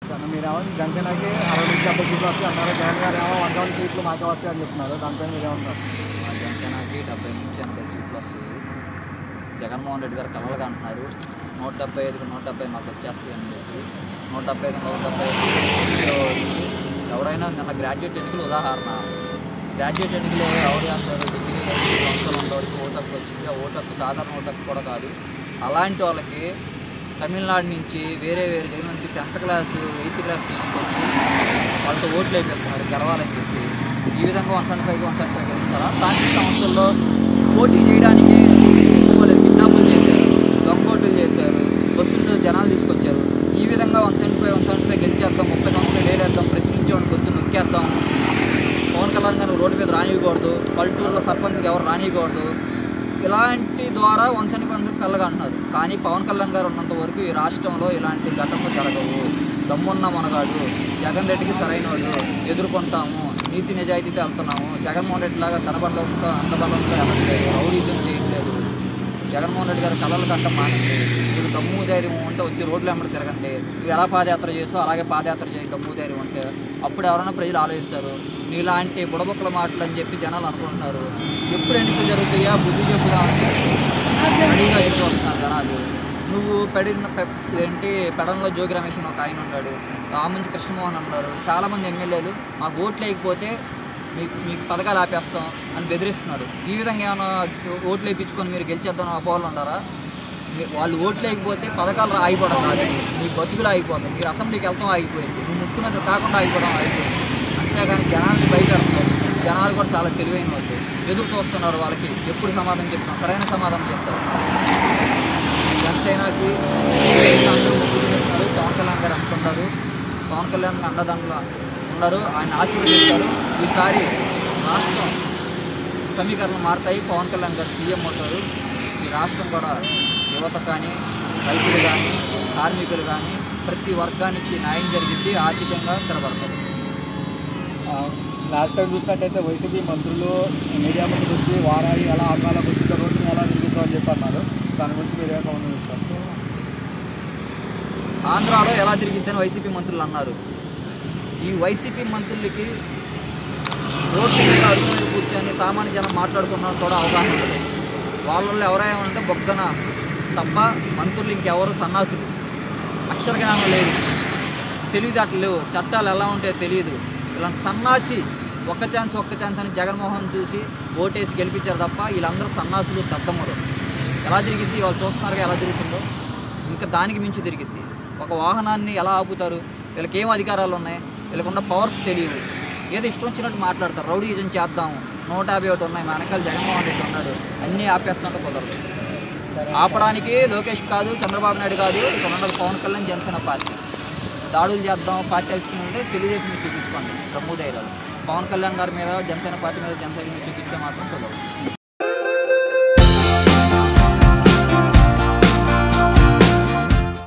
కానీ మీరేమో జనసేనకి అరవై నుంచి డెబ్బై సీట్లు వస్తాయి అన్నారు జగన్ గారు ఏమో వంద వంద సీట్లు మాకే వస్తాయి అని చెప్తున్నారు దానిపైన మీరేమంటారు మా జనసేనకి డెబ్బై నుంచి ఎనభై సీట్లు వస్తాయి జగన్మోహన్ రెడ్డి గారు కలలుగా అంటున్నారు నూట డెబ్బై ఐదుకి నూట డెబ్బై మాకు వచ్చేస్తాయి అని చెప్పి నూట డెబ్బై ఐదు నూట డెబ్బై ఐదు ఎవడైనా నిన్న గ్రాడ్యుయేట్ ఎన్నికలు ఉదాహరణ గ్రాడ్యుయేట్ ఎన్నికలు ఎవరు చేస్తారు డిగ్రీ ఐదు సంవత్సరాలు ఉన్నవాడికి ఓటక్కు వచ్చింది ఆ ఓటక్కు సాధారణ ఓటక్కు కూడా కాదు అలాంటి వాళ్ళకి తమిళనాడు నుంచి వేరే వేరే దగ్గర నుంచి టెన్త్ క్లాస్ ఎయిత్ క్లాస్ తీసుకొచ్చి వాళ్ళతో ఓట్లు వేపిస్తున్నారు గెలవాలని చెప్పి ఈ విధంగా one seventy five one seventy five గెలుస్తారా స్థానిక సంస్థల్లో పోటీ చేయడానికి వాళ్ళు కిడ్నాపులు చేశారు దొంగోట్లు చేశారు బస్సుల్లో జనాలు తీసుకొచ్చారు ఈ విధంగా one seventy five one seventy five గెలిచేద్దాం ముప్పై సంవత్సరాలు ఏడేద్దాం ప్రశ్నించేవాడిని గొంతు నొక్కేద్దాం పవన్ కళ్యాణ్ గారు రోడ్డు మీద రానియకూడదు పల్లెటూరులో సర్పంచ్కి ఎవరు రానియకూడదు ఇలాంటి ద్వారా వన్ సెవెంటీ వన్ కళ్ళగా అంటున్నారు కానీ పవన్ కళ్యాణ్ గారు ఉన్నంత వరకు ఈ రాష్ట్రంలో ఇలాంటి ఘటనలు జరగవు దమ్మున్న మనగాడు జగన్ రెడ్డికి సరైన వాళ్ళు ఎదుర్కొంటాము నీతి నిజాయితీతో వెళ్తున్నాము జగన్మోహన్ రెడ్డి లాగా తన బలంతో అంత బలంతో వెళ్ళట్లేదు రౌడీజం చేయట్లేదు జగన్మోహన్ రెడ్డి గారి కళలు కంట మానండి మీరు దమ్ము ధైర్యం ఉంటే వచ్చి రోడ్లు వెంబడి తిరగండి నువ్వు ఎలా పాదయాత్ర చేసో అలాగే పాదయాత్ర చేయి దమ్ము ధైర్యం ఉంటే అప్పుడు ఎవరైనా ప్రజలు ఆలోచిస్తారు నీలాంటి బుడబుక్కల మాటలు అని చెప్పి జనాలు అనుకుంటున్నారు ఎప్పుడు ఎన్నికలు జరుగుతాయా బుద్ధి చెప్పుదామని రెడీగా ఎదురు వస్తున్నారు జనాలు నువ్వు పెడిన పె- ఏంటి పెడంలో జోగి రమేష్ అని ఒక ఆయన ఉన్నాడు రామంచి కృష్ణమోహన్ ఉన్నారు చాలామంది ఎమ్మెల్యేలు మాకు ఓట్లు వేయకపోతే మీకు మీకు పథకాలు ఆపేస్తాం అని బెదిరిస్తున్నారు ఈ విధంగా ఏమైనా ఓట్లు వేయించుకొని మీరు గెలిచేద్దాం అపోహలు ఉన్నారా మీ- వాళ్ళు ఓట్లు వేయకపోతే పథకాలు ఆగిపోవడం కాదు మీ బతుకులు ఆగిపోతాయి మీరు అసెంబ్లీకి వెళ్తాం ఆగిపోయింది మీ ముఖ్యమంత్రి కాకుండా ఆగిపోవడం ఆగిపోయింది అంతేగాని జనాల్ని భయపెడుతున్నారు జనాలు కూడా చాలా తెలివైన వాళ్ళు ఎదురు చూస్తున్నారు వాళ్ళకి ఎప్పుడు సమాధానం చెప్తాం సరైన సమాధానం చెప్తారు జనసేనకి అందరూ ముగ్గురు చేస్తున్నారు పవన్ కళ్యాణ్ గారు అనుకుంటారు పవన్ కళ్యాణ్ అండదండలు ఉన్నారు ఆయన ఆశీర్వదిస్తారు ఈసారి రాష్ట్రం సమీకరణలు మారుతాయి పవన్ కళ్యాణ్ గారు సీఎం అవుతారు ఈ రాష్ట్రం కూడా యువత కానీ రైతులు కానీ కార్మికులు కానీ ప్రతి వర్గానికి న్యాయం జరిగింది ఆర్థికంగా స్థిరపడతారు లాస్ట్ టైం చూసినట్టయితే వైసీపీ మంత్రులు మీడియా ముందుకు వచ్చి వారాయి ఎలా ఆకాలకు వచ్చి రోజుని ఎలా తిరుగుతాం అని చెప్పి అన్నారు దాని గురించి మీరు ఏమైనా ఉంది చెప్తారు ఆంధ్రాలో ఎలా తిరిగిద్దని వైసీపీ మంత్రులు అన్నారు ఈ వైసీపీ మంత్రులకి రోడ్డు మీద అడుగు మీద కూర్చొని సామాన్య జనం మాట్లాడుకున్నా కూడా అవగాహన ఉంటుంది వాళ్ళల్లో ఎవరైనా బొగ్గన తప్ప మంత్రులు ఇంకెవరు సన్నాసులు అక్షర జ్ఞానం లేదు తెలివితేటలు లేవు చట్టాలు ఎలా ఉంటాయో తెలియదు ఇలాంటి సన్నాసి ఒక్క ఛాన్స్ ఒక్క ఛాన్స్ అని జగన్మోహన్ చూసి ఓటేసి గెలిపించారు తప్ప వీళ్ళందరూ సన్నాసులు దద్దమ్మరు ఎలా తిరిగిద్ది వాళ్ళు చూస్తున్నారుగా ఎలా తిరుగుతుందో ఇంకా దానికి మించి తిరిగిద్ది ఒక వాహనాన్ని ఎలా ఆపుతారు వీళ్ళకి ఏం అధికారాలు ఉన్నాయి వీళ్ళకున్న పవర్స్ తెలియవు ఏదో ఇష్టం వచ్చినట్టు మాట్లాడతారు రౌడీజం చేద్దాం నూట యాభై ఒకటి ఉన్నాయి మా వెనకాల జగన్మోహన్ రెడ్డి ఉన్నాడు అన్నీ ఆపేస్తుంటే కుదరదు ఆపడానికి లోకేష్ కాదు చంద్రబాబు నాయుడు కాదు ఇక్కడ ఉన్నది పవన్ కళ్యాణ్ జనసేన పార్టీ దాడులు చేద్దాం పార్టీ తెలుసుకుంటే తెలుగుదేశం మీద చూపించుకోండి దమ్ము ధైర్యాలు పవన్ కళ్యాణ్ గారి మీద జనసేన పార్టీ మీద జనసేన మీద చూపిస్తే మాత్రం కుదరదు